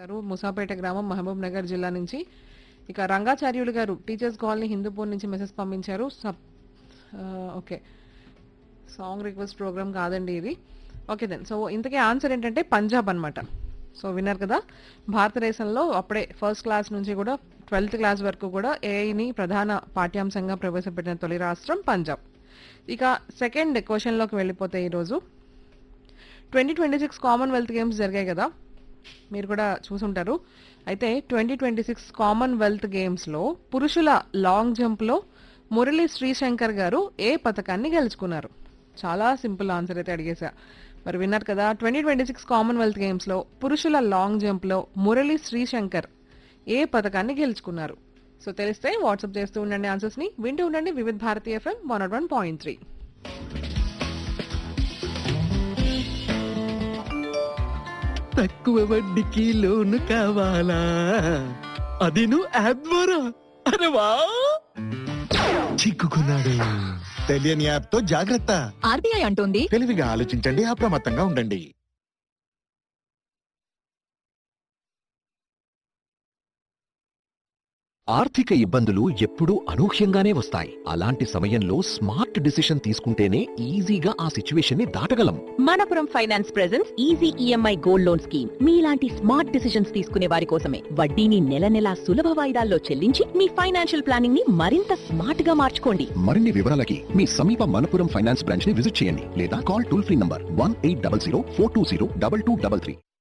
గారు ముసాపేట గ్రామం మహబూబ్ నగర్ జిల్లా నుంచి ఇక రంగాచార్యులు గారు టీచర్స్ కాలనీ హిందూపూర్ నుంచి మెసేజ్ పంపించారు సబ్ ఆ, ఓకే సాంగ్ రిక్వెస్ట్ ప్రోగ్రామ్ కాదండి ఇది ఓకే దెన్ సో ఇంతకీ ఆన్సర్ ఏంటంటే పంజాబ్ అన్నమాట సో విన్నారు కదా భారతదేశంలో అప్పుడే ఫస్ట్ క్లాస్ నుంచి కూడా ట్వెల్త్ క్లాస్ వరకు కూడా ఏఐని ప్రధాన పాఠ్యాంశంగా ప్రవేశపెట్టిన తొలి రాష్ట్రం పంజాబ్ ఇక సెకండ్ క్వశ్చన్లోకి వెళ్ళిపోతే ఈరోజు twenty twenty six Commonwealth Games జరిగాయి కదా మీరు కూడా చూసుంటారు అయితే ట్వంటీ ట్వంటీ సిక్స్ కామన్వెల్త్ గేమ్స్లో పురుషుల లాంగ్ జంప్లో మురళీ శ్రీశంకర్ గారు ఏ పథకాన్ని గెలుచుకున్నారు చాలా సింపుల్ ఆన్సర్ అయితే అడిగేశా మరి విన్నారు కదా ట్వంటీ ట్వంటీ సిక్స్ కామన్వెల్త్ గేమ్స్లో పురుషుల లాంగ్ జంప్లో మురళీ శ్రీశంకర్ ఏ పథకాన్ని గెలుచుకున్నారు సో తెలిస్తే వాట్సాప్ చేస్తూ ఉండండి ఆన్సర్స్ని వింటూ ఉండండి Vividh Bharati F M one nought one point three తక్కువ వడ్డీకి లోను కావాలా అది నువ్వు యాప్ ద్వారా అరే వా చిక్కుకున్నాడు తెలియని యాప్ తో జాగ్రత్త ఆర్బీఐ అంటోంది తెలివిగా ఆలోచించండి అప్రమత్తంగా ఉండండి ఆర్థిక ఇబ్బందులు ఎప్పుడూ అనూహ్యంగానే వస్తాయి అలాంటి సమయంలో స్మార్ట్ డిసిషన్ తీసుకుంటేనే ఈజీగా ఆ సిచ్యువేషన్ ని దాటగలం Manappuram finance presence easy E M I gold loan scheme మీలాంటి స్మార్ట్ డిసిషన్స్ తీసుకునే వారి కోసమే వడ్డీని నెల నెలా సులభ వాయిదాల్లో చెల్లించి మీ ఫైనాన్షియల్ ప్లానింగ్ ని మరింత స్మార్ట్ గా మార్చుకోండి మరిన్ని వివరాలకి మీ సమీప మనపురం ఫైనాన్స్ బ్రాంచ్ ని విజిట్ చేయండి లేదా call toll free number one eight double zero four two zero double two double three